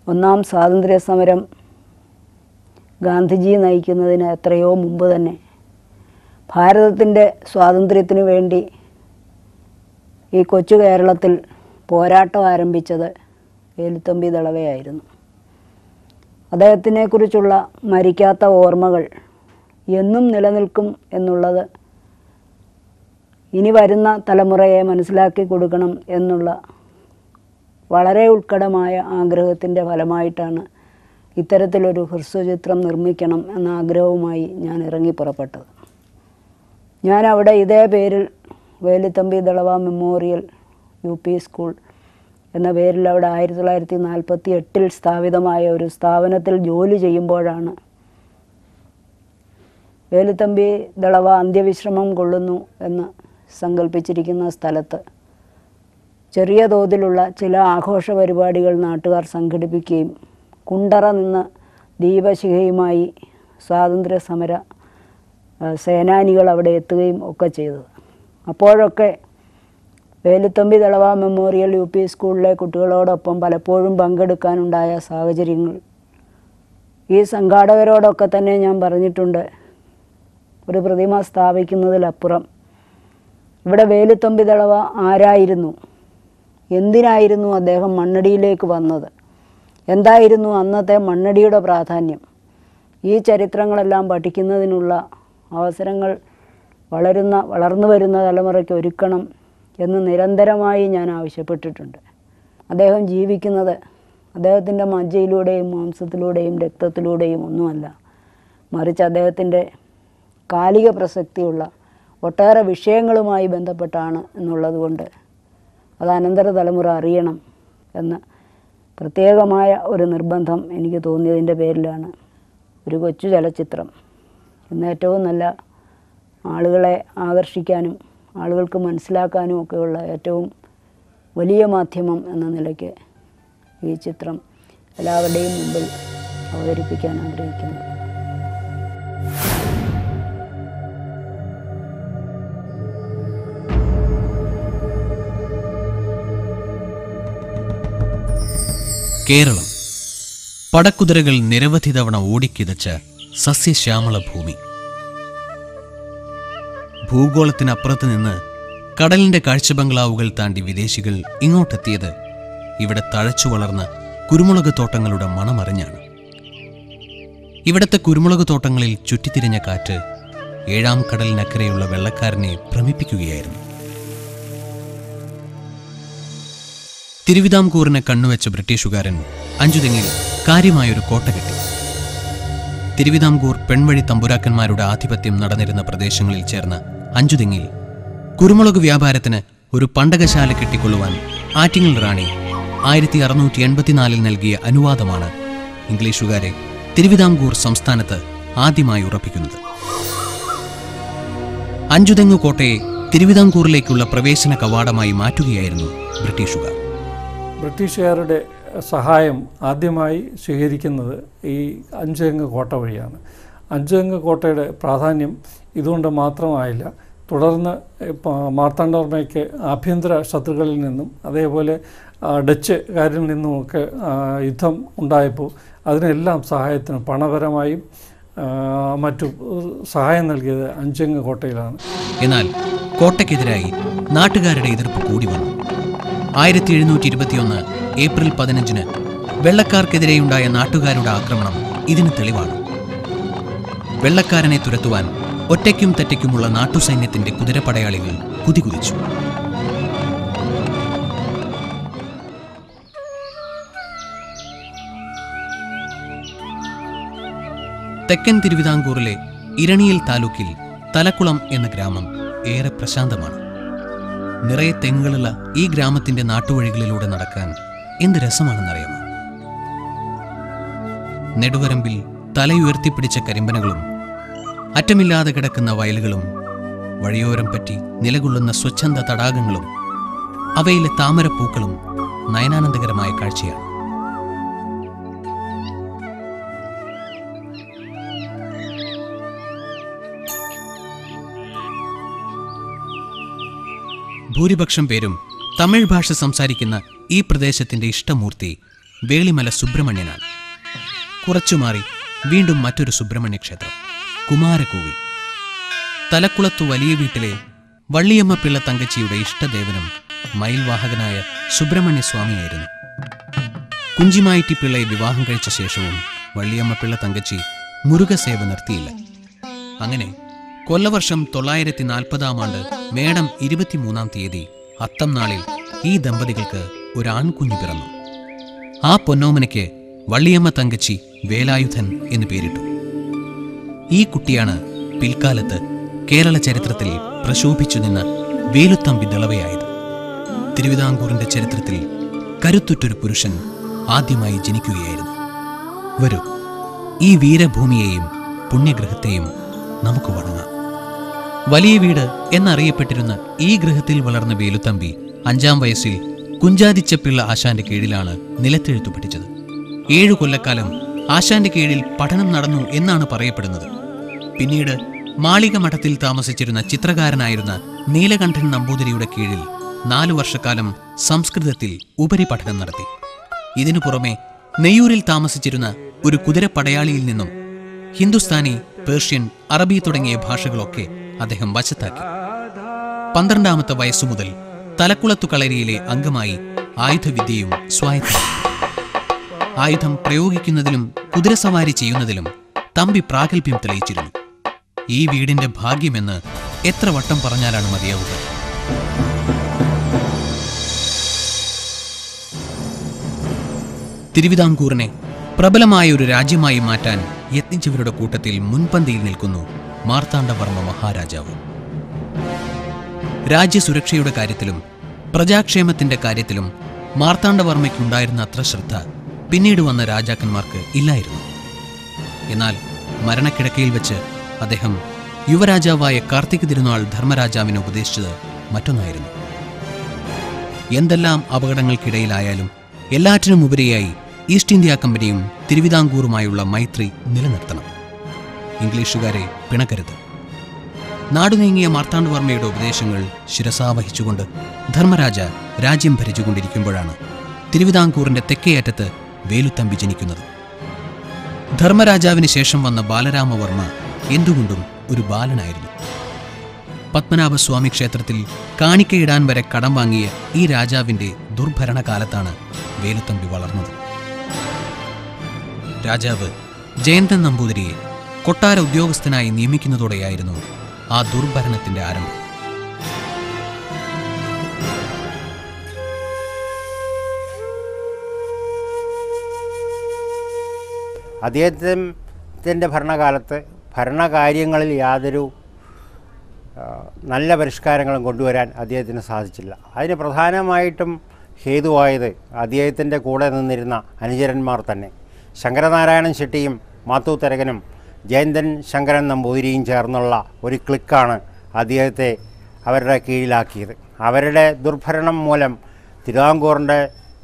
ഒന്നാം സ്വാതന്ത്ര്യ സമരം ഗാന്ധിജി നയിക്കുന്നതിന് എത്രയോ മുമ്പ് തന്നെ ഭാരതത്തിൻ്റെ സ്വാതന്ത്ര്യത്തിനു വേണ്ടി ഈ കൊച്ചു കേരളത്തിൽ പോരാട്ടം ആരംഭിച്ചത് വേലുത്തമ്പി ദളവയായിരുന്നു അദ്ദേഹത്തിനെക്കുറിച്ചുള്ള മരിക്കാത്ത ഓർമ്മകൾ എന്നും നിലനിൽക്കും എന്നുള്ളത് ഇനി വരുന്ന തലമുറയെ മനസ്സിലാക്കി കൊടുക്കണം എന്നുള്ള വളരെ ഉത്കടമായ ആഗ്രഹത്തിൻ്റെ ഫലമായിട്ടാണ് ഇത്തരത്തിലൊരു ഹ്രസ്വചിത്രം നിർമ്മിക്കണം എന്ന ആഗ്രഹവുമായി ഞാൻ ഇറങ്ങി പുറപ്പെട്ടത് ഞാൻ അവിടെ ഇതേ പേരിൽ Veluthampi Dalawa memorial U P school എന്ന പേരിൽ അവിടെ ആയിരത്തി തൊള്ളായിരത്തി നാൽപ്പത്തി എട്ടിൽ സ്ഥാപിതമായ ഒരു സ്ഥാപനത്തിൽ ജോലി ചെയ്യുമ്പോഴാണ് വേലുത്തമ്പി ദളവ അന്ത്യവിശ്രമം കൊള്ളുന്നു എന്ന് സങ്കല്പിച്ചിരിക്കുന്ന സ്ഥലത്ത് ചെറിയ തോതിലുള്ള ചില ആഘോഷ പരിപാടികൾ നാട്ടുകാർ സംഘടിപ്പിക്കുകയും കുണ്ടറ നിന്ന് ദീപശിഖയുമായി സ്വാതന്ത്ര്യ സമര ആ, സേനാനികൾ അവിടെ എത്തുകയും ഒക്കെ ചെയ്തത് അപ്പോഴൊക്കെ Veluthampi Dalawa memorial U P സ്കൂളിലെ കുട്ടികളോടൊപ്പം പലപ്പോഴും പങ്കെടുക്കാനുണ്ടായ സാഹചര്യങ്ങൾ ഈ സംഘാടകരോടൊക്കെ തന്നെ ഞാൻ പറഞ്ഞിട്ടുണ്ട് ഒരു പ്രതിമ സ്ഥാപിക്കുന്നതിലപ്പുറം ഇവിടെ വേലുത്തമ്പി ദളവ ആരായിരുന്നു എന്തിനായിരുന്നു അദ്ദേഹം മണ്ണടിയിലേക്ക് വന്നത് എന്തായിരുന്നു അന്നത്തെ മണ്ണടിയുടെ പ്രാധാന്യം ഈ ചരിത്രങ്ങളെല്ലാം പഠിക്കുന്നതിനുള്ള അവസരങ്ങൾ വളരുന്ന വളർന്നു വരുന്ന തലമുറയ്ക്ക് ഒരുക്കണം എന്ന് നിരന്തരമായി ഞാൻ ആവശ്യപ്പെട്ടിട്ടുണ്ട് അദ്ദേഹം ജീവിക്കുന്നത് അദ്ദേഹത്തിൻ്റെ മജ്ജയിലൂടെയും മാംസത്തിലൂടെയും രക്തത്തിലൂടെയും ഒന്നുമല്ല മറിച്ച് അദ്ദേഹത്തിൻ്റെ കാലിക പ്രസക്തിയുള്ള ഒട്ടേറെ വിഷയങ്ങളുമായി ബന്ധപ്പെട്ടാണ് എന്നുള്ളതുകൊണ്ട് അത് അനന്തര തലമുറ അറിയണം എന്ന് പ്രത്യേകമായ ഒരു നിർബന്ധം എനിക്ക് തോന്നിയതിൻ്റെ പേരിലാണ് ഒരു കൊച്ചു ചലച്ചിത്രം ഇന്ന് ഏറ്റവും നല്ല ആളുകളെ ആകർഷിക്കാനും ആളുകൾക്ക് മനസ്സിലാക്കാനും ഒക്കെയുള്ള ഏറ്റവും വലിയ മാധ്യമം എന്ന നിലയ്ക്ക് ഈ ചിത്രം എല്ലാവരുടെയും മുമ്പിൽ അവതരിപ്പിക്കാൻ ആഗ്രഹിക്കുന്നു കേരളം പടക്കുതിരകൾ നിരവധി തവണ ഓടിക്കിതച്ച സസ്യശ്യാമള ഭൂമി ഭൂഗോളത്തിനപ്പുറത്ത് നിന്ന് കടലിന്റെ കാഴ്ച ബംഗ്ലാവുകൾ താണ്ടി വിദേശികൾ ഇങ്ങോട്ടെത്തിയത് ഇവിടെ തഴച്ചു വളർന്ന കുരുമുളക് തോട്ടങ്ങളുടെ മണമറിഞ്ഞാണ് ഇവിടത്തെ കുരുമുളക് തോട്ടങ്ങളിൽ ചുറ്റിത്തിരിഞ്ഞ കാറ്റ് ഏഴാം കടലിനക്കരെയുള്ള വെള്ളക്കാരനെ ഭ്രമിപ്പിക്കുകയായിരുന്നു തിരുവിതാംകൂറിനെ കണ്ണുവെച്ച ബ്രിട്ടീഷുകാരൻ അഞ്ചുതെങ്ങിൽ കാര്യമായൊരു കോട്ട കെട്ടി തിരുവിതാംകൂർ പെൺവഴി തമ്പുരാക്കന്മാരുടെ ആധിപത്യം നടന്നിരുന്ന പ്രദേശങ്ങളിൽ ചേർന്ന അഞ്ചുതെങ്ങിൽ കുരുമുളക് വ്യാപാരത്തിന് ഒരു പണ്ടകശാല കെട്ടിക്കൊള്ളുവാൻ ആറ്റിങ്ങൽ റാണി ആയിരത്തി അറുന്നൂറ്റി എൺപത്തിനാലിൽ നൽകിയ അനുവാദമാണ് ഇംഗ്ലീഷുകാരെ തിരുവിതാംകൂർ സംസ്ഥാനത്ത് ആദ്യമായി ഉറപ്പിക്കുന്നത് അഞ്ചുതെങ്ങു കോട്ടയെ തിരുവിതാംകൂറിലേക്കുള്ള പ്രവേശന കവാടമായി മാറ്റുകയായിരുന്നു ബ്രിട്ടീഷുകാർ ബ്രിട്ടീഷുകാരുടെ സഹായം ആദ്യമായി സ്വീകരിക്കുന്നത് ഈ അഞ്ചുതെങ്ങ് കോട്ട വഴിയാണ് അഞ്ചുതെങ്ങ് കോട്ടയുടെ പ്രാധാന്യം ഇതുകൊണ്ട് മാത്രമായില്ല തുടർന്ന് ഇപ്പോൾ മാർത്താണ്ഡവർമ്മയ്ക്ക് ആഭ്യന്തര ശത്രുക്കളിൽ നിന്നും അതേപോലെ ആ, ഡച്ചുകാരിൽ നിന്നുമൊക്കെ ആ, യുദ്ധം ഉണ്ടായപ്പോൾ അതിനെല്ലാം സഹായത്തിന് പണപരമായും ആ, മറ്റു സഹായം നൽകിയത് അഞ്ചുതെങ്ങ് കോട്ടയിലാണ് എന്നാൽ കോട്ടയ്ക്കെതിരായി നാട്ടുകാരുടെ എതിർപ്പ് കൂടി വന്നു ആയിരത്തി എഴുന്നൂറ്റി ഇരുപത്തിയൊന്ന് ഏപ്രിൽ പതിനഞ്ചിന് വെള്ളക്കാർക്കെതിരെയുണ്ടായ നാട്ടുകാരുടെ ആക്രമണം ഇതിന് തെളിവാണ് വെള്ളക്കാരനെ തുരത്തുവാൻ ഒറ്റയ്ക്കും തെറ്റയ്ക്കുമുള്ള നാട്ടുസൈന്യത്തിന്റെ കുതിരപ്പടയാളികൾ കുതികുതിച്ചു തെക്കൻ തിരുവിതാംകൂറിലെ ഇരണിയൽ താലൂക്കിൽ തലക്കുളം എന്ന ഗ്രാമം ഏറെ പ്രശാന്തമാണ് നിറയെ തെങ്ങുകളുള്ള ഈ ഗ്രാമത്തിന്റെ നാട്ടുവഴികളിലൂടെ നടക്കാൻ എന്ത് രസമാണെന്നറിയാമോ നെടുവരമ്പിൽ തലയുയർത്തിപ്പിടിച്ച കരിമ്പനകളും അറ്റമില്ലാതെ കിടക്കുന്ന വയലുകളും വഴിയോരം പറ്റി നിലകൊള്ളുന്ന സ്വച്ഛന്ത തടാകങ്ങളും അവയിലെ താമരപ്പൂക്കളും നയനാനന്ദകരമായ കാഴ്ചയാണ് ഭൂരിപക്ഷം പേരും തമിഴ് ഭാഷ സംസാരിക്കുന്ന ഈ പ്രദേശത്തിന്റെ ഇഷ്ടമൂർത്തി വേളിമല സുബ്രഹ്മണ്യനാണ് കുറച്ചു മാറി വീണ്ടും മറ്റൊരു സുബ്രഹ്മണ്യ ക്ഷേത്രം കുമാരകോവിൽ തലക്കുളത്തു വലിയ വീട്ടിലെ വള്ളിയമ്മ പിള്ള തങ്കച്ചിയുടെ ഇഷ്ടദേവനും മയിൽവാഹകനായ സുബ്രഹ്മണ്യ സ്വാമിയായിരുന്നു കുഞ്ചിമായിറ്റി പിള്ളയെ വിവാഹം കഴിച്ച ശേഷവും വള്ളിയമ്മ പിള്ള തങ്കച്ചി മുരുകസേവ നിർത്തിയില്ല അങ്ങനെ കൊല്ലവർഷം തൊള്ളായിരത്തി നാൽപ്പതാം ആണ്ട് മേടം ഇരുപത്തിമൂന്നാം തീയതി അത്തം നാളിൽ ഈ ദമ്പതികൾക്ക് ഒരു ആൺകുഞ്ഞു പിറന്നു ആ പൊന്നോമനയ്ക്ക് വള്ളിയമ്മ തങ്കച്ചി വേലായുധൻ എന്ന് പേരിട്ടു ഈ കുട്ടിയാണ് പിൽക്കാലത്ത് കേരള ചരിത്രത്തിൽ പ്രശോഭിച്ചു നിന്ന വേലുത്തമ്പി ദളവയായത് തിരുവിതാംകൂറിന്റെ ചരിത്രത്തിൽ കരുത്തുറ്റൊരു പുരുഷൻ ആദ്യമായി ജനിക്കുകയായിരുന്നു വരൂ ഈ വീരഭൂമിയെയും പുണ്യഗ്രഹത്തെയും നമുക്ക് വണങ്ങാം വലിയ വീട് എന്നറിയപ്പെട്ടിരുന്ന ഈ ഗൃഹത്തിൽ വളർന്ന വേലുത്തമ്പി അഞ്ചാം വയസ്സിൽ കുഞ്ചാതിച്ചപ്പിള്ള ആശാന്റെ കീഴിലാണ് നിലത്തെഴുത്തു പഠിച്ചത് ഏഴു കൊല്ലക്കാലം ആശാന്റെ കീഴിൽ പഠനം നടന്നു എന്നാണ് പറയപ്പെടുന്നത് പിന്നീട് മാളിക മഠത്തിൽ താമസിച്ചിരുന്ന ചിത്രകാരനായിരുന്ന നീലകണ്ഠൻ നമ്പൂതിരിയുടെ കീഴിൽ നാലു വർഷക്കാലം സംസ്കൃതത്തിൽ ഉപരിപഠനം നടത്തി ഇതിനു പുറമെ നെയ്യൂരിൽ താമസിച്ചിരുന്ന ഒരു കുതിരപ്പടയാളിയിൽ നിന്നും ഹിന്ദുസ്ഥാനി പേർഷ്യൻ അറബി തുടങ്ങിയ ഭാഷകളൊക്കെ അദ്ദേഹം വശത്താക്കി പന്ത്രണ്ടാമത്തെ വയസ്സു മുതൽ തലക്കുളത്തു കളരിയിലെ അംഗമായി ആയുധവിദ്യയും സ്വായത്തമാക്കി ആയുധം പ്രയോഗിക്കുന്നതിലും കുതിരസവാരി ചെയ്യുന്നതിലും തമ്പി പ്രാഗൽഭ്യം തെളിയിച്ചിരുന്നു ഈ വീടിന്റെ ഭാഗ്യമെന്ന് എത്ര വട്ടം പറഞ്ഞാലാണ് മതിയാവുക തിരുവിതാംകൂറിനെ പ്രബലമായ ഒരു രാജ്യമായി മാറ്റാൻ യത്നിച്ചവരുടെ കൂട്ടത്തിൽ മുൻപന്തിയിൽ നിൽക്കുന്നു മാർത്താണ്ഡവർമ്മ മഹാരാജാവ് രാജ്യസുരക്ഷയുടെ കാര്യത്തിലും പ്രജാക്ഷേമത്തിന്റെ കാര്യത്തിലും മാർത്താണ്ഡവർമ്മയ്ക്കുണ്ടായിരുന്ന അത്ര ശ്രദ്ധ പിന്നീട് വന്ന രാജാക്കന്മാർക്ക് ഇല്ലായിരുന്നു എന്നാൽ മരണക്കിടക്കയിൽ വെച്ച് അദ്ദേഹം യുവരാജാവായ കാർത്തിക തിരുനാൾ ധർമ്മരാജാവിനെ ഉപദേശിച്ചത് മറ്റൊന്നായിരുന്നു എന്തെല്ലാം അപകടങ്ങൾക്കിടയിലായാലും എല്ലാറ്റിനും ഉപരിയായി ഈസ്റ്റ് ഇന്ത്യ കമ്പനിയും തിരുവിതാംകൂറുമായുള്ള മൈത്രി നിലനിർത്തണം ഇംഗ്ലീഷുകാരെ പിണക്കരുത് നാടുനീങ്ങിയ മാർത്താണ്ഡവർമ്മയുടെ ഉപദേശങ്ങൾ ശിരസാവഹിച്ചുകൊണ്ട് ധർമ്മരാജ രാജ്യം ഭരിച്ചുകൊണ്ടിരിക്കുമ്പോഴാണ് തിരുവിതാംകൂറിന്റെ തെക്കേയറ്റത്ത് വേലുത്തമ്പി ജനിക്കുന്നത് ധർമ്മരാജാവിന് ശേഷം വന്ന ബാലരാമവർമ്മ എന്തുകൊണ്ടും ഒരു ബാലനായിരുന്നു പത്മനാഭസ്വാമി ക്ഷേത്രത്തിൽ കാണിക്കയിടാൻ വരെ കടം വാങ്ങിയ ഈ രാജാവിന്റെ ദുർഭരണകാലത്താണ് വേലുത്തമ്പി വളർന്നത് രാജാവ് ജയന്തൻ നമ്പൂതിരിയെ കൊട്ടാര ഉദ്യോഗസ്ഥനായി നിയമിക്കുന്നതോടെയായിരുന്നു ആ ദുർഭരണത്തിന്റെ ആരംഭം അദ്ദേഹത്തിൻ്റെ ഭരണകാലത്ത് ഭരണകാര്യങ്ങളിൽ യാതൊരു ആ, നല്ല പരിഷ്കാരങ്ങളും കൊണ്ടുവരാൻ അദ്ദേഹത്തിന് സാധിച്ചില്ല അതിന് പ്രധാനമായിട്ടും ഹേതുവായത് അദ്ദേഹത്തിൻ്റെ കൂടെ നിന്നിരുന്ന അനുചരന്മാർ തന്നെ ശങ്കരനാരായണൻ ശെട്ടിയും മാത്തു തരകനും ജയന്തൻ ശങ്കരൻ നമ്പൂതിരിയും ചേർന്നുള്ള ഒരു ക്ലിക്കാണ് അദ്ദേഹത്തെ അവരുടെ കീഴിലാക്കിയത് അവരുടെ ദുർഭരണം മൂലം തിരുവിതാംകൂറിൻ്റെ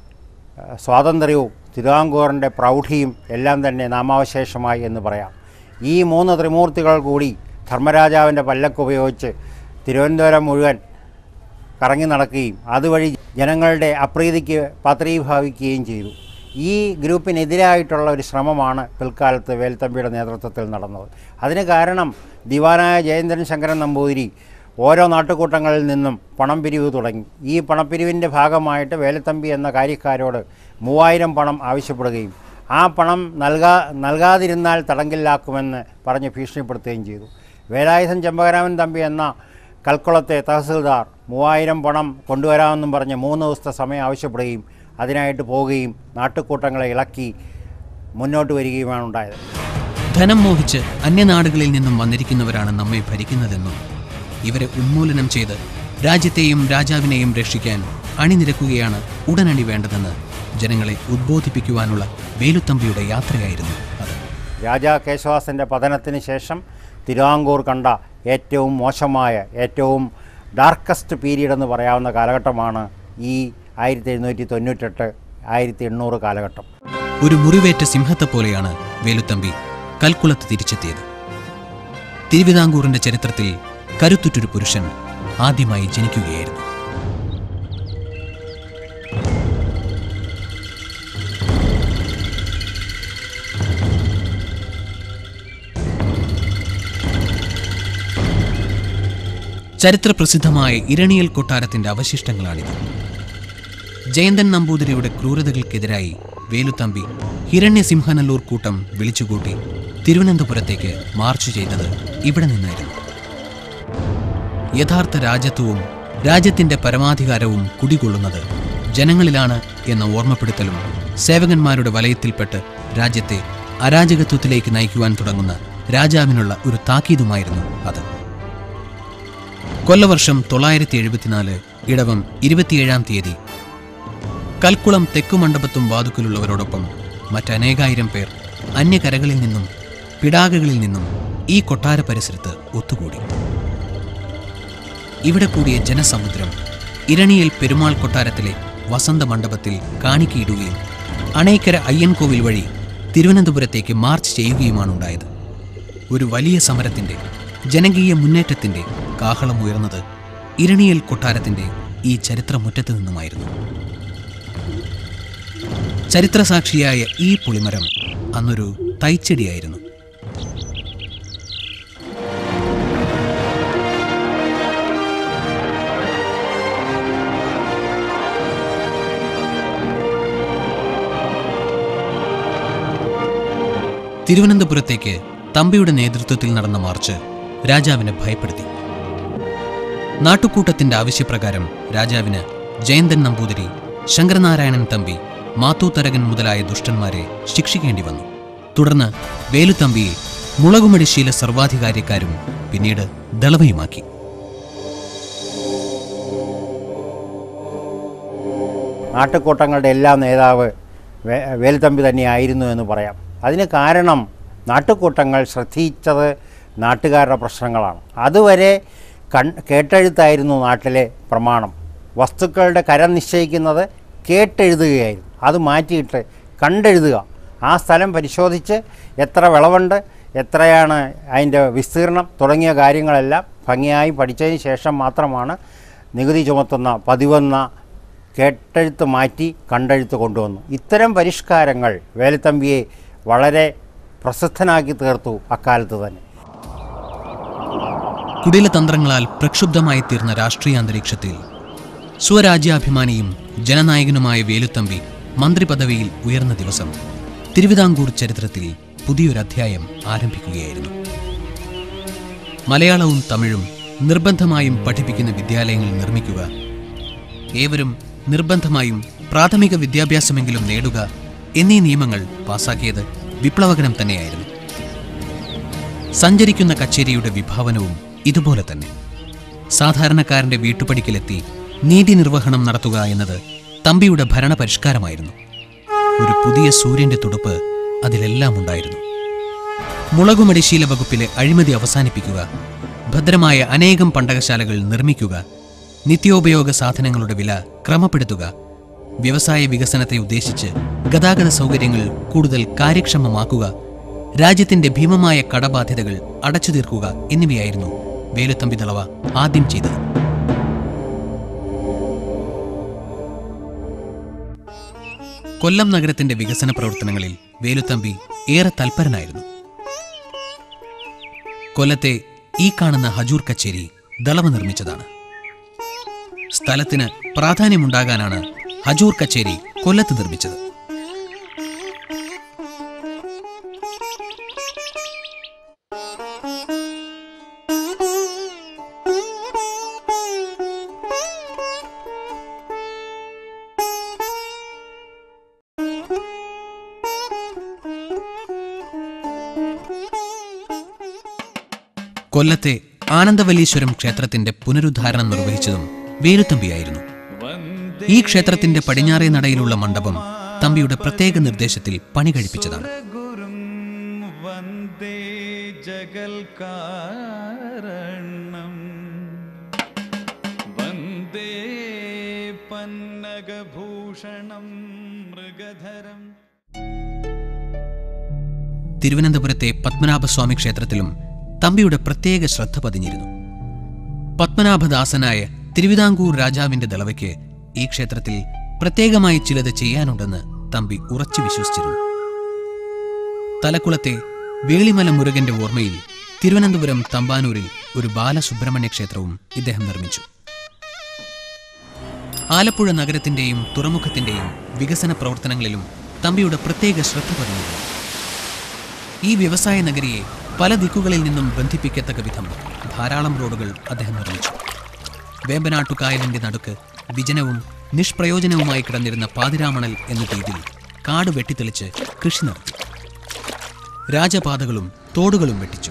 ആ, സ്വാതന്ത്ര്യവും തിരുവിതാംകൂറിൻ്റെ പ്രൗഢിയും എല്ലാം തന്നെ നാമാവശേഷമായി എന്ന് പറയാം ഈ മൂന്ന് ത്രിമൂർത്തികൾ കൂടി ധർമ്മരാജാവിൻ്റെ പല്ലക്ക് ഉപയോഗിച്ച് തിരുവനന്തപുരം മുഴുവൻ കറങ്ങി നടക്കുകയും അതുവഴി ജനങ്ങളുടെ അപ്രീതിക്ക് പാത്രീഭാവിക്കുകയും ചെയ്തു ഈ ഗ്രൂപ്പിനെതിരായിട്ടുള്ള ഒരു ശ്രമമാണ് പിൽക്കാലത്ത് വേൽത്തമ്പിയുടെ നേതൃത്വത്തിൽ നടന്നത് അതിന് കാരണം ദിവാനായ ജയേന്ദ്രൻ ശങ്കരൻ നമ്പൂതിരി ഓരോ നാട്ടുകൂട്ടങ്ങളിൽ നിന്നും പണം പിരിവ് തുടങ്ങി ഈ പണപ്പിരിവിൻ്റെ ഭാഗമായിട്ട് വേലത്തമ്പി എന്ന കാര്യക്കാരോട് മൂവായിരം പണം ആവശ്യപ്പെടുകയും ആ പണം നൽകാ നൽകാതിരുന്നാൽ തടങ്കലിലാക്കുമെന്ന് പറഞ്ഞ് ഭീഷണിപ്പെടുത്തുകയും ചെയ്തു വേലായുധൻ ചെമ്പകരാമൻ തമ്പി എന്ന കൽക്കുളത്തെ തഹസിൽദാർ മൂവായിരം പണം കൊണ്ടുവരാമെന്നും പറഞ്ഞ് മൂന്ന് ദിവസത്തെ സമയം ആവശ്യപ്പെടുകയും അതിനായിട്ട് പോവുകയും നാട്ടുകൂട്ടങ്ങളെ ഇളക്കി മുന്നോട്ട് വരികയുമാണ് ഉണ്ടായത് ധനം മോഹിച്ച് അന്യനാടുകളിൽ നിന്നും വന്നിരിക്കുന്നവരാണ് നമ്മെ ഭരിക്കുന്നതെന്നും ഇവരെ ഉന്മൂലനം ചെയ്ത് രാജ്യത്തെയും രാജാവിനെയും രക്ഷിക്കാൻ അണിനിരക്കുകയാണ് ഉടനടി വേണ്ടതെന്ന് ജനങ്ങളെ ഉദ്ബോധിപ്പിക്കുവാനുള്ള വേലുത്തമ്പിയുടെ യാത്രയായിരുന്നു അത് രാജാ കേശവാസൻ്റെ പതനത്തിന് ശേഷം തിരുവാങ്കൂർ കണ്ട ഏറ്റവും മോശമായ ഏറ്റവും ഡാർക്കസ്റ്റ് പീരീഡ് എന്ന് പറയാവുന്ന കാലഘട്ടമാണ് ഈ ആയിരത്തി എഴുന്നൂറ്റി തൊണ്ണൂറ്റെട്ട് ആയിരത്തി എണ്ണൂറ് കാലഘട്ടം ഒരു മുറിവേറ്റ സിംഹത്തെ പോലെയാണ് വേലുത്തമ്പി കൽക്കുളത്ത് തിരിച്ചെത്തിയത് തിരുവിതാംകൂറിന്റെ ചരിത്രത്തിൽ കരുത്തുറ്റൊരു പുരുഷൻ ആദ്യമായി ജനിക്കുകയായിരുന്നു ചരിത്രപ്രസിദ്ധമായ ഇരണിയൽ കൊട്ടാരത്തിന്റെ അവശിഷ്ടങ്ങളാണിത് ജയന്തൻ നമ്പൂതിരിയുടെ ക്രൂരതകൾക്കെതിരായി വേലുത്തമ്പി ഹിരണ്യസിംഹനല്ലൂർ കൂട്ടം വിളിച്ചുകൂട്ടി തിരുവനന്തപുരത്തേക്ക് മാർച്ച് ചെയ്തത് ഇവിടെ നിന്നായിരുന്നു യഥാർത്ഥ രാജ്യത്വവും രാജ്യത്തിന്റെ പരമാധികാരവും കുടികൊള്ളുന്നത് ജനങ്ങളിലാണ് എന്ന ഓർമ്മപ്പെടുത്തലും സേവകന്മാരുടെ വലയത്തിൽപ്പെട്ട് രാജ്യത്തെ അരാജകത്വത്തിലേക്ക് നയിക്കുവാൻ തുടങ്ങുന്ന രാജാവിനുള്ള ഒരു താക്കീതുമായിരുന്നു അത് കൊല്ലവർഷം തൊള്ളായിരത്തി എഴുപത്തിനാല് ഇടവം ഇരുപത്തിയേഴാം തീയതി കൽക്കുളം തെക്കുമണ്ഡപത്തും വാതുക്കലുള്ളവരോടൊപ്പം മറ്റനേകായിരം പേർ അന്യകരകളിൽ നിന്നും പിടാകകളിൽ നിന്നും ഈ കൊട്ടാര പരിസരത്ത് ഒത്തുകൂടി ഇവിടെ കൂടിയ ജനസമുദ്രം ഇരണിയൽ പെരുമാൾ കൊട്ടാരത്തിലെ വസന്ത മണ്ഡപത്തിൽ കാണിക്കയിടുകയും അണൈക്കര അയ്യൻകോവിൽ വഴി തിരുവനന്തപുരത്തേക്ക് മാർച്ച് ചെയ്യുകയുമാണ് ഉണ്ടായത് ഒരു വലിയ സമരത്തിന്റെ ജനകീയ മുന്നേറ്റത്തിന്റെ കാഹളമുയർന്നത് ഇരണിയൽ കൊട്ടാരത്തിന്റെ ഈ ചരിത്രമുറ്റത്ത് നിന്നുമായിരുന്നു ചരിത്രസാക്ഷിയായ ഈ പുളിമരം അന്നൊരു തൈച്ചെടിയായിരുന്നു തിരുവനന്തപുരത്തേക്ക് തമ്പിയുടെ നേതൃത്വത്തിൽ നടന്ന മാർച്ച് രാജാവിനെ ഭയപ്പെടുത്തി നാട്ടുകൂട്ടത്തിന്റെ ആവശ്യപ്രകാരം രാജാവിന് ജയന്തൻ നമ്പൂതിരി ശങ്കരനാരായണൻ തമ്പി മാത്തൂത്തരകൻ മുതലായ ദുഷ്ടന്മാരെ ശിക്ഷിക്കേണ്ടി വന്നു തുടർന്ന് വേലുത്തമ്പിയെ മുളകുമടിശീല സർവാധികാരിക്കാരും പിന്നീട് ദളവയുമാക്കി നാട്ടുകൂട്ടങ്ങളുടെ എല്ലാം നേതാവ് വേ- വേലുത്തമ്പി തന്നെയായിരുന്നു എന്ന് പറയാം അതിന് കാരണം നാട്ടുകൂട്ടങ്ങൾ ശ്രദ്ധിച്ചത് നാട്ടുകാരുടെ പ്രശ്നങ്ങളാണ് അതുവരെ കൺ കേട്ടെഴുത്തായിരുന്നു നാട്ടിലെ പ്രമാണം വസ്തുക്കളുടെ കരം നിശ്ചയിക്കുന്നത് കേട്ടെഴുതുകയായിരുന്നു അത് മാറ്റിയിട്ട് കണ്ടെഴുതുക ആ സ്ഥലം പരിശോധിച്ച് എത്ര വിളവുണ്ട് എത്രയാണ് അതിൻ്റെ വിസ്തീർണം തുടങ്ങിയ കാര്യങ്ങളെല്ലാം ഭംഗിയായി പഠിച്ചതിന് ശേഷം മാത്രമാണ് നികുതി ചുമത്തുന്ന പതിവെന്ന കേട്ടെഴുത്ത് മാറ്റി കണ്ടെഴുത്ത് കൊണ്ടുവന്നു ഇത്തരം പരിഷ്കാരങ്ങൾ വേലുത്തമ്പിയെ വളരെ പ്രസിദ്ധനാക്കി തീർത്തു അക്കാലത്ത് തന്നെ കുടിലതന്ത്രങ്ങളാൽ പ്രക്ഷുബ്ധമായി തീർന്ന രാഷ്ട്രീയ അന്തരീക്ഷത്തിൽ സ്വരാജ്യാഭിമാനിയും ജനനായകനുമായ വേലുത്തമ്പി മന്ത്രിപദവിയിൽ ഉയർന്ന ദിവസം തിരുവിതാംകൂർ ചരിത്രത്തിൽ പുതിയൊരു അധ്യായം ആരംഭിക്കുകയായിരുന്നു മലയാളവും തമിഴും നിർബന്ധമായും പഠിപ്പിക്കുന്ന വിദ്യാലയങ്ങൾ നിർമ്മിക്കുക ഏവരും നിർബന്ധമായും പ്രാഥമിക വിദ്യാഭ്യാസമെങ്കിലും നേടുക എന്നീ നിയമങ്ങൾ പാസാക്കിയത് വിപ്ലവകരം തന്നെയായിരുന്നു സഞ്ചരിക്കുന്ന കച്ചേരിയുടെ വിഭാവനവും ഇതുപോലെ തന്നെ സാധാരണക്കാരന്റെ വീട്ടുപടിക്കലെത്തി നീതി നിർവഹണം നടത്തുക എന്നത് തമ്പിയുടെ ഭരണപരിഷ്കാരമായിരുന്നു ഒരു പുതിയ സൂര്യന്റെ തുടുപ്പ് അതിലെല്ലാം ഉണ്ടായിരുന്നു മുളകുമടിശീല വകുപ്പിലെ അഴിമതി അവസാനിപ്പിക്കുക ഭദ്രമായ അനേകം പണ്ടകശാലകൾ നിർമ്മിക്കുക നിത്യോപയോഗ സാധനങ്ങളുടെ വില ക്രമപ്പെടുത്തുക വ്യവസായ വികസനത്തെ ഉദ്ദേശിച്ച് ഗതാഗത സൗകര്യങ്ങൾ കൂടുതൽ കാര്യക്ഷമമാക്കുക രാജ്യത്തിന്റെ ഭീമമായ കടബാധ്യതകൾ അടച്ചു തീർക്കുക എന്നിവയായിരുന്നു വേലുത്തമ്പി ദളവ ആദ്യം ചെയ്തത് കൊല്ലം നഗരത്തിന്റെ വികസന പ്രവർത്തനങ്ങളിൽ വേലുത്തമ്പി ഏറെ തൽപരനായിരുന്നു കൊല്ലത്തെ ഈ കാണുന്ന ഹജൂർ കച്ചേരി ദളവ നിർമ്മിച്ചതാണ് സ്ഥലത്തിന് പ്രാധാന്യമുണ്ടാകാനാണ് ഹജൂർ കച്ചേരി കൊല്ലത്ത് നിർമ്മിച്ചത് കൊല്ലത്തെ ആനന്ദവല്ലീശ്വരം ക്ഷേത്രത്തിന്റെ പുനരുദ്ധാരണം നിർവഹിച്ചതും വേലുത്തമ്പിയായിരുന്നു ഈ ക്ഷേത്രത്തിന്റെ പടിഞ്ഞാറേ നടയിലുള്ള മണ്ഡപം തമ്പിയുടെ പ്രത്യേക നിർദ്ദേശത്തിൽ പണി കഴിപ്പിച്ചതാണ് ഗുരും വന്ദേ ജഗൽക്കാരണം വന്ദേ പന്നഗഭൂഷണം മൃഗധരം തിരുവനന്തപുരത്തെ പത്മനാഭസ്വാമി ക്ഷേത്രത്തിലും തമ്പിയുടെ പ്രത്യേക ശ്രദ്ധ പതിഞ്ഞിരുന്നു പത്മനാഭദാസനായ തിരുവിതാംകൂർ രാജാവിന്റെ ദളവയ്ക്ക് ഈ ക്ഷേത്രത്തിൽ പ്രത്യേകമായി ചിലത് ചെയ്യാനുണ്ടെന്ന് തമ്പി ഉറച്ചു വിശ്വസിച്ചിരുന്നു തലക്കുളത്തെ വേളിമല മുരുകന്റെ ഓർമ്മയിൽ തിരുവനന്തപുരം തമ്പാനൂരിൽ ഒരു ബാലസുബ്രഹ്മണ്യ ക്ഷേത്രവും ഇദ്ദേഹം നിർമ്മിച്ചു ആലപ്പുഴ നഗരത്തിന്റെയും തുറമുഖത്തിന്റെയും വികസന പ്രവർത്തനങ്ങളിലും തമ്പിയുടെ പ്രത്യേക ശ്രദ്ധ പതിഞ്ഞിരുന്നു ഈ വ്യവസായ നഗരിയെ പല ദിക്കുകളിൽ നിന്നും ബന്ധിപ്പിക്കത്തക്ക വിധം ധാരാളം റോഡുകൾ അദ്ദേഹം നിർമ്മിച്ചു വേമ്പനാട്ടുകായലിന്റെ നടുക്ക് വിജനവും നിഷ്പ്രയോജനവുമായി കിടന്നിരുന്ന പാതിരാമണൽ എന്ന രീതിയിൽ കാട് വെട്ടിത്തെളിച്ച് കൃഷി നടത്തി രാജപാതകളും തോടുകളും വെട്ടിച്ചു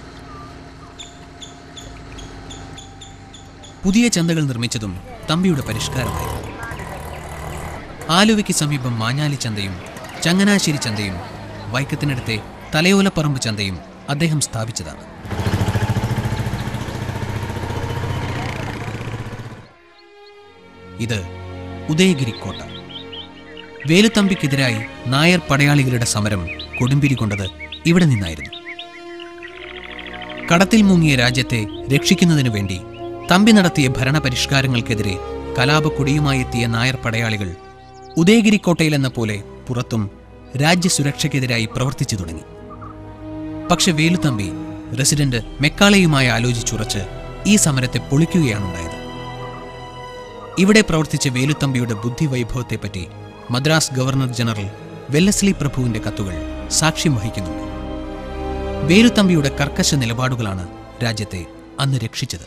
പുതിയ ചന്തകൾ നിർമ്മിച്ചതും തമ്പിയുടെ പരിഷ്കാരമായി ആലുവയ്ക്ക് സമീപം മാഞ്ഞാലി ചന്തയും ചങ്ങനാശ്ശേരി ചന്തയും വൈക്കത്തിനടുത്തെ തലയോലപ്പറമ്പ് ചന്തയും അദ്ദേഹം സ്ഥാപിച്ചതാണ് ഇത് ഉദയഗിരി കോട്ട വേലുത്തമ്പിക്കെതിരായി നായർ പടയാളികളുടെ സമരം കൊടുമ്പിരി കൊണ്ടത് ഇവിടെ നിന്നായിരുന്നു കടത്തിൽ മുങ്ങിയ രാജ്യത്തെ രക്ഷിക്കുന്നതിനു വേണ്ടി തമ്പി നടത്തിയ ഭരണപരിഷ്കാരങ്ങൾക്കെതിരെ കലാപക്കൊടിയുമായി എത്തിയ നായർ പടയാളികൾ ഉദയഗിരി കോട്ടയിലെന്ന പോലെ പുറത്തും രാജ്യസുരക്ഷയ്ക്കെതിരായി പ്രവർത്തിച്ചു തുടങ്ങി പക്ഷെ വേലുത്തമ്പി റെസിഡന്റ് മെക്കാളയുമായി ആലോചിച്ചുറച്ച് ഈ സമരത്തെ പൊളിക്കുകയാണുണ്ടായത് ഇവിടെ പ്രവർത്തിച്ച വേലുത്തമ്പിയുടെ ബുദ്ധിവൈഭവത്തെപ്പറ്റി മദ്രാസ് ഗവർണർ ജനറൽ വെല്ലസ്ലി പ്രഭുവിന്റെ കത്തുകൾ സാക്ഷ്യം വഹിക്കുന്നുണ്ട് വേലുത്തമ്പിയുടെ കർക്കശ നിലപാടുകളാണ് രാജ്യത്തെ അന്ന് രക്ഷിച്ചത്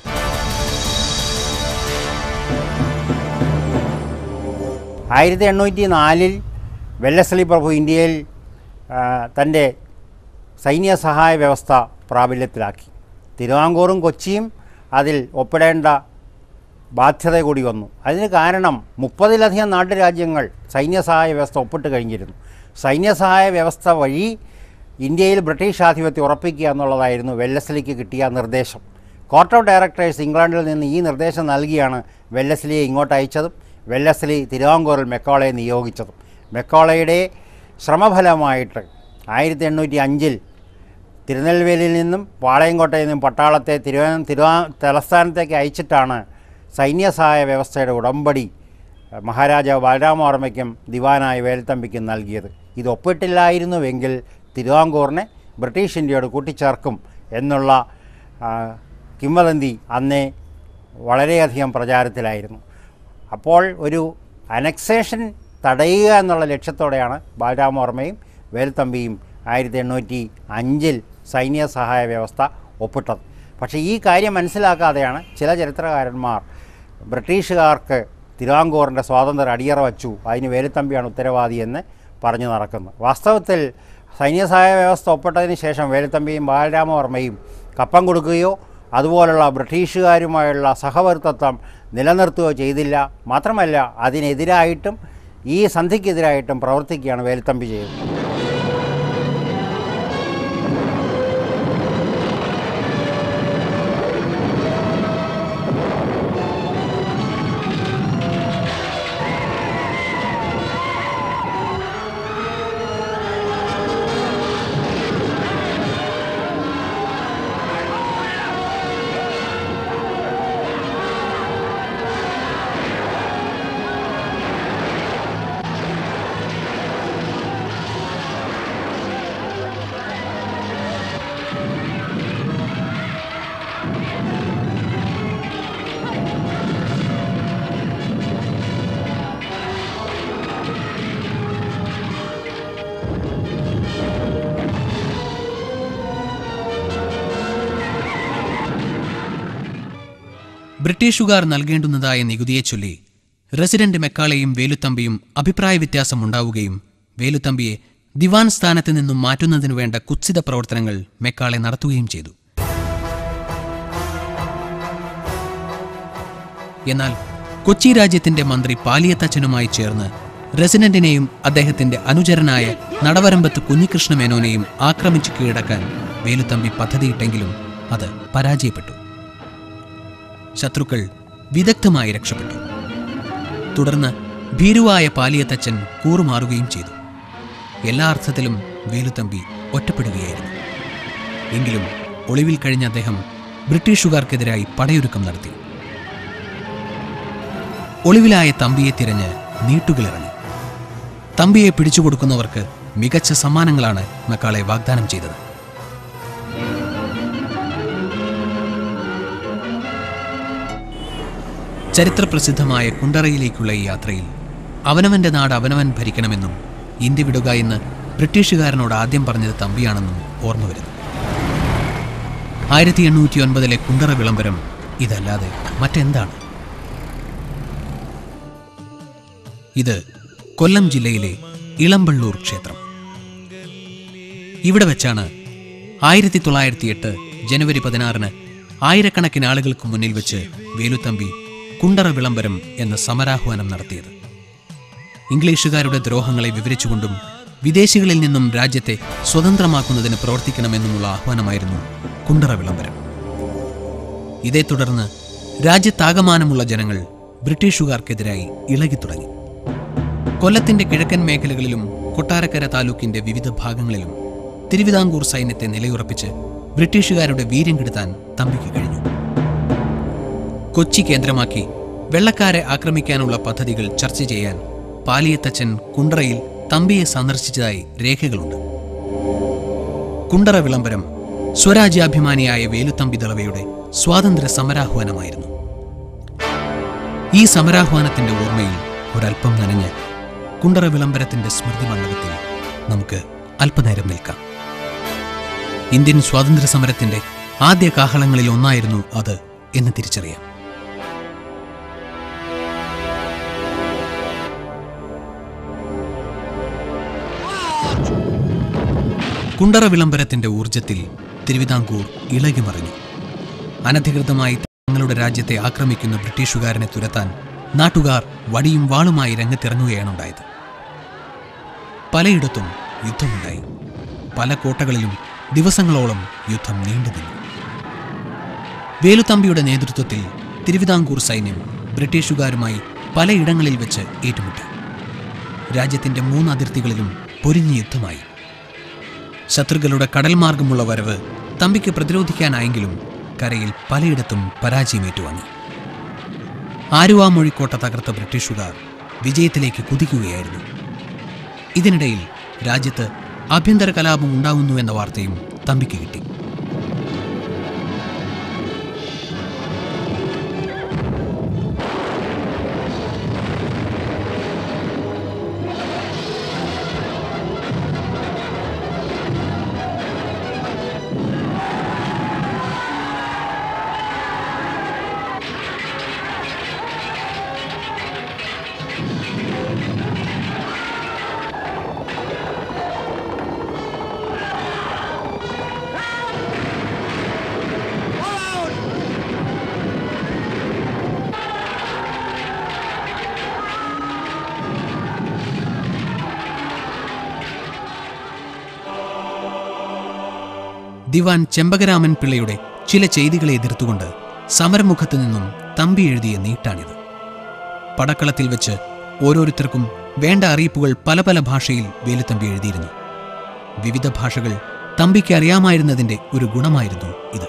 ആയിരത്തി എണ്ണൂറ്റി നാലിൽ വെല്ലസ്ലി പ്രഭു ഇന്ത്യയിൽ ആ, തൻ്റെ സൈന്യ സഹായ വ്യവസ്ഥ പ്രാബല്യത്തിലാക്കി തിരുവാങ്കൂറും കൊച്ചിയും അതിൽ ഒപ്പിടേണ്ട ബാധ്യത കൂടി വന്നു അതിന് കാരണം മുപ്പതിലധികം നാട്ടുരാജ്യങ്ങൾ സൈന്യ സഹായ വ്യവസ്ഥ ഒപ്പിട്ട് കഴിഞ്ഞിരുന്നു സൈന്യ സഹായ വ്യവസ്ഥ വഴി ഇന്ത്യയിൽ ബ്രിട്ടീഷ് ആധിപത്യം ഉറപ്പിക്കുക എന്നുള്ളതായിരുന്നു വെല്ലസ്ലിക്ക് കിട്ടിയ നിർദ്ദേശം കോർട്ട് ഓഫ് ഡയറക്ടേഴ്സ് ഇംഗ്ലണ്ടിൽ നിന്ന് ഈ നിർദ്ദേശം നൽകിയാണ് വെല്ലസ്ലിയെ ഇങ്ങോട്ട് അയച്ചതും വെല്ലസ്ലി തിരുവാങ്കൂറിൽ മെക്കോളയെ നിയോഗിച്ചതും മെക്കോളയുടെ ശ്രമഫലമായിട്ട് ആയിരത്തി എണ്ണൂറ്റി അഞ്ചിൽ തിരുനെൽവേലിയിൽ നിന്നും പാളയംകോട്ടയിൽ നിന്നും പട്ടാളത്തെ തിരുവ തിരുവാ തലസ്ഥാനത്തേക്ക് അയച്ചിട്ടാണ് സൈന്യ സഹായ വ്യവസ്ഥയുടെ ഉടമ്പടി അഹ്, മഹാരാജാവ് ബാലരാമവർമ്മയ്ക്കും ദിവാനായ വേൽത്തമ്പിക്കും നൽകിയത് ഇത് ഒപ്പിട്ടില്ലായിരുന്നുവെങ്കിൽ തിരുവാങ്കൂറിനെ ബ്രിട്ടീഷ് ഇന്ത്യയോട് കൂട്ടിച്ചേർക്കും എന്നുള്ള ആ, കിംവദന്തി അന്നേ വളരെയധികം പ്രചാരത്തിലായിരുന്നു അപ്പോൾ ഒരു അനക്സേഷൻ തടയുക എന്നുള്ള ലക്ഷ്യത്തോടെയാണ് ബാലരാമവർമ്മയും വേൽത്തമ്പിയും ആയിരത്തി എണ്ണൂറ്റി അഞ്ചിൽ സൈന്യ സഹായ വ്യവസ്ഥ ഒപ്പിട്ടത് പക്ഷേ ഈ കാര്യം മനസ്സിലാക്കാതെയാണ് ചില ചരിത്രകാരന്മാർ ബ്രിട്ടീഷുകാർക്ക് തിരുവാങ്കൂറിൻ്റെ സ്വാതന്ത്ര്യം അടിയറ വച്ചു അതിന് വേലുത്തമ്പിയാണ് ഉത്തരവാദി എന്ന് പറഞ്ഞു നടക്കുന്നത് വാസ്തവത്തിൽ സൈന്യ സഹായ വ്യവസ്ഥ ഒപ്പിട്ടതിന് ശേഷം വേലുത്തമ്പിയും ബാലരാമവർമ്മയും കപ്പം കൊടുക്കുകയോ അതുപോലുള്ള ബ്രിട്ടീഷുകാരുമായുള്ള സഹവർത്തിത്വം നിലനിർത്തുകയോ ചെയ്തില്ല മാത്രമല്ല അതിനെതിരായിട്ടും ഈ സന്ധിക്കെതിരായിട്ടും പ്രവർത്തിക്കുകയാണ് വേലുത്തമ്പി ചെയ്തത് ബ്രിട്ടീഷുകാർ നൽകേണ്ടുന്നതായ നികുതിയെ ചൊല്ലി റെസിഡന്റ് മെക്കാളയും വേലുത്തമ്പിയും അഭിപ്രായ വ്യത്യാസമുണ്ടാവുകയും വേലുത്തമ്പിയെ ദിവാൻ സ്ഥാനത്ത് നിന്നും മാറ്റുന്നതിനു വേണ്ട കുത്സിത പ്രവർത്തനങ്ങൾ മെക്കാളെ നടത്തുകയും ചെയ്തു എന്നാൽ കൊച്ചി രാജ്യത്തിന്റെ മന്ത്രി പാലിയത്തച്ഛനുമായി ചേർന്ന് റെസിഡന്റിനെയും അദ്ദേഹത്തിന്റെ അനുചരനായ നടവരമ്പത്ത് കുഞ്ഞികൃഷ്ണ മേനോനെയും ആക്രമിച്ചു കീഴടക്കാൻ വേലുത്തമ്പി പദ്ധതിയിട്ടെങ്കിലും അത് പരാജയപ്പെട്ടു ശത്രുക്കൾ വിദഗ്ധമായി രക്ഷപ്പെട്ടു തുടർന്ന് ഭീരുവായ പാലിയത്തച്ഛൻ കൂറുമാറുകയും ചെയ്തു എല്ലാ അർത്ഥത്തിലും വേലുത്തമ്പി ഒറ്റപ്പെടുകയായിരുന്നു എങ്കിലും ഒളിവിൽ കഴിഞ്ഞ അദ്ദേഹം ബ്രിട്ടീഷുകാർക്കെതിരായി പടയൊരുക്കം നടത്തി ഒളിവിലായ തമ്പിയെ തിരഞ്ഞ് നീട്ടുകളിറങ്ങി തമ്പിയെ പിടിച്ചുകൊടുക്കുന്നവർക്ക് മികച്ച സമ്മാനങ്ങളാണ് മക്കാളെ വാഗ്ദാനം ചെയ്തത് ചരിത്രപ്രസിദ്ധമായ കുണ്ടറയിലേക്കുള്ള ഈ യാത്രയിൽ അവനവന്റെ നാട് അവനവൻ ഭരിക്കണമെന്നും ഇന്ത്യ വിടുക എന്ന് ബ്രിട്ടീഷുകാരനോട് ആദ്യം പറഞ്ഞത് തമ്പിയാണെന്നും ഓർമ്മ വരുന്നു ആയിരത്തി എണ്ണൂറ്റി ഒൻപതിലെ കുണ്ടറ വിളംബരം ഇതല്ലാതെ മറ്റെന്താണ് ഇത് കൊല്ലം ജില്ലയിലെ ഇളമ്പള്ളൂർ ക്ഷേത്രം ഇവിടെ വെച്ചാണ് ആയിരത്തി തൊള്ളായിരത്തി എട്ട് ജനുവരി പതിനാറിന് ആയിരക്കണക്കിന് ആളുകൾക്ക് മുന്നിൽ വെച്ച് വേലുത്തമ്പി കുണ്ടറ വിളംബരം എന്ന സമരാഹ്വാനം നടത്തിയത് ഇംഗ്ലീഷുകാരുടെ ദ്രോഹങ്ങളെ വിവരിച്ചുകൊണ്ടും വിദേശികളിൽ നിന്നും രാജ്യത്തെ സ്വതന്ത്രമാക്കുന്നതിന് പ്രവർത്തിക്കണമെന്നുമുള്ള ആഹ്വാനമായിരുന്നു കുണ്ടറ വിളംബരം ഇതേ തുടർന്ന് രാജ്യത്താകമാനമുള്ള ജനങ്ങൾ ബ്രിട്ടീഷുകാർക്കെതിരായി ഇളകിത്തുടങ്ങി കൊല്ലത്തിന്റെ കിഴക്കൻ മേഖലകളിലും കൊട്ടാരക്കര താലൂക്കിന്റെ വിവിധ ഭാഗങ്ങളിലും തിരുവിതാംകൂർ സൈന്യത്തെ നിലയുറപ്പിച്ച് ബ്രിട്ടീഷുകാരുടെ വീര്യം കെടുത്താൻ തമ്പിക്ക് കഴിഞ്ഞു കൊച്ചി കേന്ദ്രമാക്കി വെള്ളക്കാരെ ആക്രമിക്കാനുള്ള പദ്ധതികൾ ചർച്ച ചെയ്യാൻ പാലിയത്തച്ഛൻ കുണ്ടറയിൽ തമ്പിയെ സന്ദർശിച്ചതായി രേഖകളുണ്ട് കുണ്ടറ വിളംബരം സ്വരാജ്യാഭിമാനിയായ വേലുത്തമ്പി ദളവയുടെ സ്വാതന്ത്ര്യ സമരാഹ്വാനമായിരുന്നു ഈ സമരാഹ്വാനത്തിന്റെ ഓർമ്മയിൽ ഒരല്പം നനഞ്ഞ് കുണ്ടറ വിളംബരത്തിന്റെ സ്മൃതി മണ്ഡപത്തിൽ നമുക്ക് അല്പനേരം നിൽക്കാം ഇന്ത്യൻ സ്വാതന്ത്ര്യ സമരത്തിന്റെ ആദ്യ കാഹളങ്ങളിൽ ഒന്നായിരുന്നു അത് എന്ന് തിരിച്ചറിയാം കുണ്ടറ വിളംബരത്തിന്റെ ഊർജത്തിൽ തിരുവിതാംകൂർ ഇളകിമറിഞ്ഞു അനധികൃതമായി തങ്ങളുടെ രാജ്യത്തെ ആക്രമിക്കുന്ന ബ്രിട്ടീഷുകാരനെ തുരത്താൻ നാട്ടുകാർ വടിയും വാളുമായി രംഗത്തിറങ്ങുകയാണുണ്ടായത് പലയിടത്തും യുദ്ധമുണ്ടായി പല കോട്ടകളിലും ദിവസങ്ങളോളം യുദ്ധം നീണ്ടുനിന്നു വേലുത്തമ്പിയുടെ നേതൃത്വത്തിൽ തിരുവിതാംകൂർ സൈന്യം ബ്രിട്ടീഷുകാരുമായി പലയിടങ്ങളിൽ വെച്ച് ഏറ്റുമുട്ടി രാജ്യത്തിന്റെ മൂന്ന് അതിർത്തികളിലും പൊരിഞ്ഞ യുദ്ധമായി ശത്രുക്കളുടെ കടൽ മാർഗമുള്ള വരവ് തമ്പിക്ക് പ്രതിരോധിക്കാനായെങ്കിലും കരയിൽ പലയിടത്തും പരാജയം ഏറ്റുവാങ്ങി ആലുവാമൊഴിക്കോട്ട തകർത്ത ബ്രിട്ടീഷുകാർ വിജയത്തിലേക്ക് കുതിക്കുകയായിരുന്നു ഇതിനിടയിൽ രാജ്യത്ത് ആഭ്യന്തര കലാപം ഉണ്ടാകുന്നു എന്ന വാർത്തയും തമ്പിക്ക് കിട്ടി ദിവാൻ ചെമ്പകരാമൻ പിള്ളയുടെ ചില ചെയ്തികളെ എതിർത്തുകൊണ്ട് സമരമുഖത്തു നിന്നും തമ്പി എഴുതിയ നീട്ടാണിത് പടക്കളത്തിൽ വെച്ച് ഓരോരുത്തർക്കും വേണ്ട അറിയിപ്പുകൾ പല പല ഭാഷയിൽ വേലുത്തമ്പി എഴുതിയിരുന്നു വിവിധ ഭാഷകൾ തമ്പിക്ക് അറിയാമായിരുന്നതിന്റെ ഒരു ഗുണമായിരുന്നു ഇത്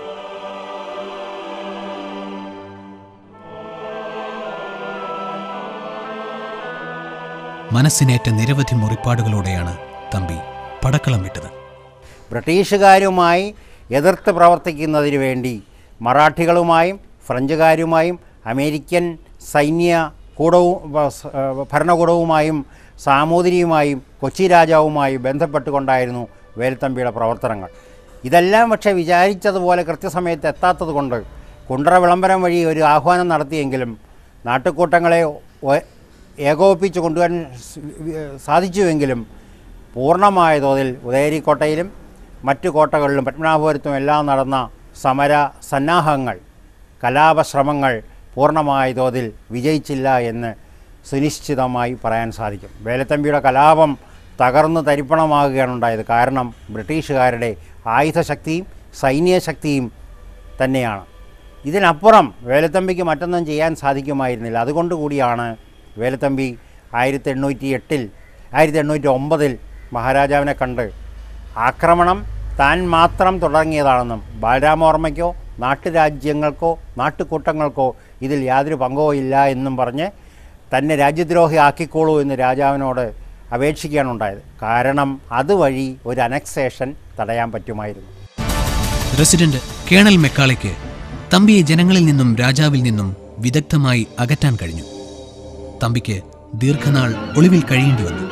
മനസ്സിനേറ്റ നിരവധി മുറിപ്പാടുകളോടെയാണ് തമ്പി പടക്കളം വിട്ടത് ബ്രിട്ടീഷുകാരുമായി എതിർത്ത് പ്രവർത്തിക്കുന്നതിന് വേണ്ടി മറാഠികളുമായും ഫ്രഞ്ചുകാരുമായും അമേരിക്കൻ സൈന്യ കൂടവും വ- സ- ഏഹ് ഭരണകൂടവുമായും സാമൂതിരിയുമായും കൊച്ചി രാജാവുമായി ബന്ധപ്പെട്ടുകൊണ്ടായിരുന്നു വേലുത്തമ്പിയുടെ പ്രവർത്തനങ്ങൾ ഇതെല്ലാം പക്ഷേ വിചാരിച്ചതുപോലെ കൃത്യസമയത്ത് എത്താത്തത് കൊണ്ട് കുണ്ടറ വിളംബരം വഴി ഒരു ആഹ്വാനം നടത്തിയെങ്കിലും നാട്ടുകൂട്ടങ്ങളെ ഒ- ഏകോപിപ്പിച്ച് കൊണ്ടുവരാൻ സ് വി- സാധിച്ചുവെങ്കിലും പൂർണ്ണമായ തോതിൽ ഉദയരിക്കോട്ടയിലും മറ്റു കോട്ടകളിലും പത്മനാഭപുരത്തും എല്ലാം നടന്ന സമര സന്നാഹങ്ങൾ കലാപശ്രമങ്ങൾ പൂർണ്ണമായ തോതിൽ വിജയിച്ചില്ല എന്ന് സുനിശ്ചിതമായി പറയാൻ സാധിക്കും വേലത്തമ്പിയുടെ കലാപം തകർന്ന് തരിപ്പണമാകുകയാണ് ഉണ്ടായത് കാരണം ബ്രിട്ടീഷുകാരുടെ ആയുധശക്തിയും സൈന്യശക്തിയും തന്നെയാണ് ഇതിനപ്പുറം വേലത്തമ്പിക്ക് മറ്റൊന്നും ചെയ്യാൻ സാധിക്കുമായിരുന്നില്ല അതുകൊണ്ട് കൂടിയാണ് വേലത്തമ്പി ആയിരത്തി എണ്ണൂറ്റി എട്ടിൽ ആയിരത്തി എണ്ണൂറ്റി ഒമ്പതിൽ മഹാരാജാവിനെ കണ്ട് ആക്രമണം താൻ മാത്രം തുടങ്ങിയതാണെന്നും ബാലരാമവർമ്മയ്ക്കോ നാട്ടുരാജ്യങ്ങൾക്കോ നാട്ടുകൂട്ടങ്ങൾക്കോ ഇതിൽ യാതൊരു പങ്കോ ഇല്ല എന്നും പറഞ്ഞ് തന്നെ രാജ്യദ്രോഹി ആക്കിക്കോളൂ എന്ന് രാജാവിനോട് അപേക്ഷിക്കുകയാണുണ്ടായത് കാരണം അതുവഴി ഒരു അനക്സേഷൻ തടയാൻ പറ്റുമായിരുന്നു റെസിഡന്റ് കേണൽ മെക്കാളയ്ക്ക് തമ്പിയെ ജനങ്ങളിൽ നിന്നും രാജാവിൽ നിന്നും വിദഗ്ധമായി അകറ്റാൻ കഴിഞ്ഞു തമ്പിക്ക് ദീർഘനാൾ ഒളിവിൽ കഴിയേണ്ടി വന്നു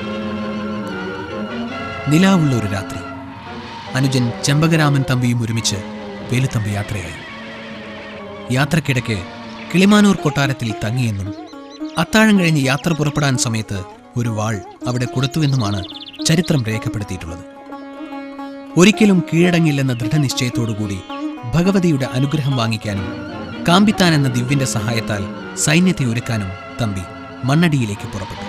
നിലാവുള്ള ഒരു രാത്രി അനുജൻ ചെമ്പകരാമൻ തമ്പിയും ഒരുമിച്ച് വേലുത്തമ്പി യാത്രയായി യാത്രക്കിടയ്ക്ക് കിളിമാനൂർ കൊട്ടാരത്തിൽ തങ്ങിയെന്നും അത്താഴം കഴിഞ്ഞ് യാത്ര പുറപ്പെടാൻ സമയത്ത് ഒരു വാൾ അവിടെ കൊടുത്തുവെന്നുമാണ് ചരിത്രം രേഖപ്പെടുത്തിയിട്ടുള്ളത് ഒരിക്കലും കീഴടങ്ങില്ലെന്ന ദൃഢനിശ്ചയത്തോടുകൂടി ഭഗവതിയുടെ അനുഗ്രഹം വാങ്ങിക്കാനും കാമ്പിത്താൻ എന്ന ദിവ്യന്റെ സഹായത്താൽ സൈന്യത്തെ ഒരുക്കാനും തമ്പി മണ്ണടിയിലേക്ക് പുറപ്പെട്ടു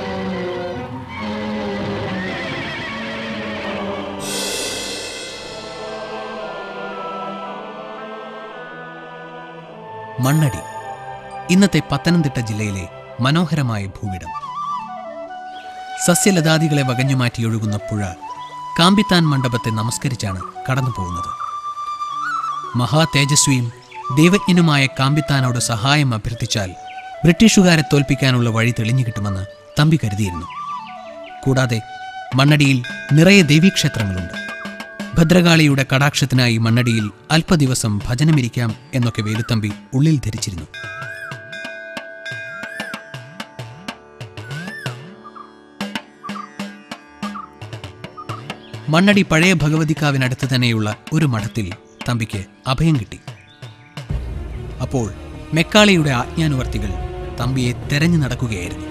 മണ്ണടി ഇന്നത്തെ പത്തനംതിട്ട ജില്ലയിലെ മനോഹരമായ ഭൂവിടം സസ്യലതാദികളെ വകഞ്ഞുമാറ്റി ഒഴുകുന്ന പുഴ കാമ്പിത്താൻ മണ്ഡപത്തെ നമസ്കരിച്ചാണ് കടന്നു പോകുന്നത് മഹാ തേജസ്വിയും ദൈവജ്ഞനുമായ കാമ്പിത്താനോട് സഹായം അഭ്യർത്ഥിച്ചാൽ ബ്രിട്ടീഷുകാരെ തോൽപ്പിക്കാനുള്ള വഴി തെളിഞ്ഞു കിട്ടുമെന്ന് തമ്പി കരുതിയിരുന്നു കൂടാതെ മണ്ണടിയിൽ നിറയെ ദേവീക്ഷേത്രങ്ങളുണ്ട് ഭദ്രകാളിയുടെ കടാക്ഷത്തിനായി മണ്ണടിയിൽ അല്പദിവസം ഭജനമിരിക്കാം എന്നൊക്കെ വേലുത്തമ്പി ഉള്ളിൽ ധരിച്ചിരുന്നു മണ്ണടി പഴയ ഭഗവതിക്കാവിനടുത്ത് തന്നെയുള്ള ഒരു മഠത്തിൽ തമ്പിക്ക് അഭയം കിട്ടി അപ്പോൾ മെക്കാളിയുടെ ആജ്ഞാനുവർത്തികൾ തമ്പിയെ തെരഞ്ഞു നടക്കുകയായിരുന്നു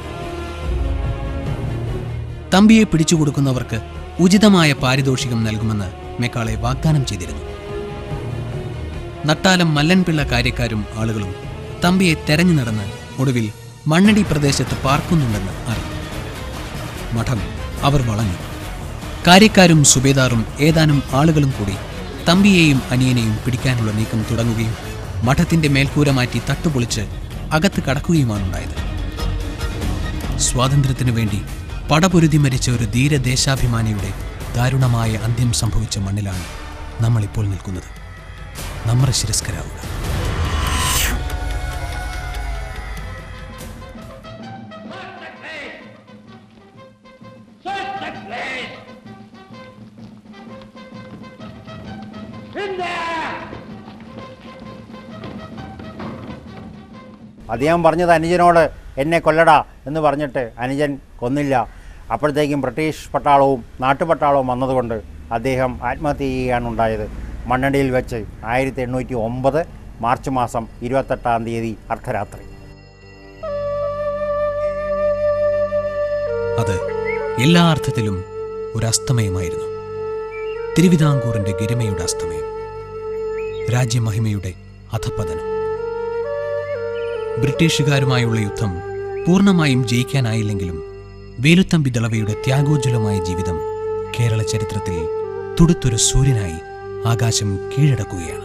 തമ്പിയെ പിടിച്ചുകൊടുക്കുന്നവർക്ക് ഉചിതമായ പാരിതോഷികം നൽകുമെന്ന് മെക്കാളെ വാഗ്ദാനം ചെയ്തിരുന്നു നട്ടാലം മല്ലൻപിള്ള കാര്യക്കാരും ആളുകളും തമ്പിയെ തെരഞ്ഞു നടന്ന് ഒടുവിൽ മണ്ണടി പ്രദേശത്ത് പാർക്കുന്നുണ്ടെന്ന് അറിഞ്ഞു മഠം അവർ വളഞ്ഞു കാര്യക്കാരും സുബേദാറും ഏതാനും ആളുകളും കൂടി തമ്പിയെയും അനിയനെയും പിടിക്കാനുള്ള നീക്കം തുടങ്ങുകയും മഠത്തിന്റെ മേൽക്കൂര മാറ്റി തട്ടുപൊളിച്ച് അകത്ത് കടക്കുകയുമാണുണ്ടായത് സ്വാതന്ത്ര്യത്തിനു വേണ്ടി പടപൊരുതി മരിച്ച ഒരു ധീരദേശാഭിമാനിയുടെ ദാരുണമായ അന്ത്യം സംഭവിച്ച മണ്ണിലാണ് നമ്മളിപ്പോൾ നിൽക്കുന്നത് നമ്മുടെ ശിരസ്കരാവുക അദ്ദേഹം പറഞ്ഞത് അനുജനോട് എന്നെ കൊല്ലടാ എന്ന് പറഞ്ഞിട്ട് അനുജൻ കൊന്നില്ല അപ്പോഴത്തേക്കും ബ്രിട്ടീഷ് പട്ടാളവും നാട്ടുപട്ടാളവും വന്നതുകൊണ്ട് അദ്ദേഹം ആത്മഹത്യ ചെയ്യുകയാണ് ഉണ്ടായത് മണ്ണടിയിൽ വെച്ച് ആയിരത്തി എണ്ണൂറ്റി ഒമ്പത് മാർച്ച് മാസം ഇരുപത്തെട്ടാം തീയതി അർദ്ധരാത്രി അത് എല്ലാ അർത്ഥത്തിലും ഒരു അസ്തമയമായിരുന്നു തിരുവിതാംകൂറിന്റെ ഗരിമയുടെ അസ്തമയം രാജ്യമഹിമയുടെ അധപ്പതനം ബ്രിട്ടീഷുകാരുമായുള്ള യുദ്ധം പൂർണ്ണമായും ജയിക്കാനായില്ലെങ്കിലും വേലുത്തമ്പി ദളവയുടെ ത്യാഗോജ്വലമായ ജീവിതം കേരള ചരിത്രത്തിൽ തുടുത്തൊരു സൂര്യനായി ആകാശം കീഴടക്കുകയാണ്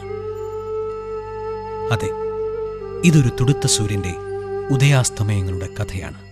അതെ ഇതൊരു തുടുത്ത സൂര്യന്റെ ഉദയാസ്തമയങ്ങളുടെ കഥയാണ്